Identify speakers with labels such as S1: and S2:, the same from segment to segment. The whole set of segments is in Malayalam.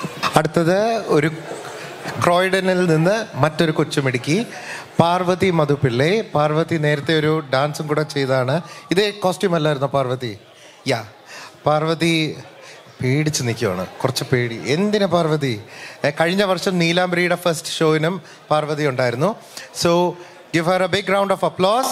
S1: അടുത്തത് ഒരു ക്രോയിഡനിൽ നിന്ന് മറ്റൊരു കൊച്ചുമിടുക്കി പാർവതി മധുപിള്ളെ പാർവതി നേരത്തെ ഒരു ഡാൻസും കൂടെ ചെയ്താണ് ഇതേ കോസ്റ്റ്യൂം അല്ലായിരുന്നോ പാർവതി യാ പാർവതി പേടിച്ച് നിൽക്കുവാണ് കുറച്ച് പേടി എന്തിനാ പാർവതി ഏ, കഴിഞ്ഞ വർഷം നീലാംബരിയുടെ ഫസ്റ്റ് ഷോയിനും പാർവതി ഉണ്ടായിരുന്നു so give her a big round of applause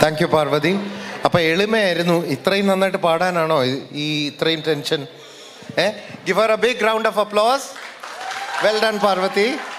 S1: thank you Parvathy അപ്പൊ എളിമയായിരുന്നു ഇത്രയും നന്നായിട്ട് പാടാനാണോ ഈ- ഈ ഇത്രയും ടെൻഷൻ ഏ give her a big round of applause well done Parvathi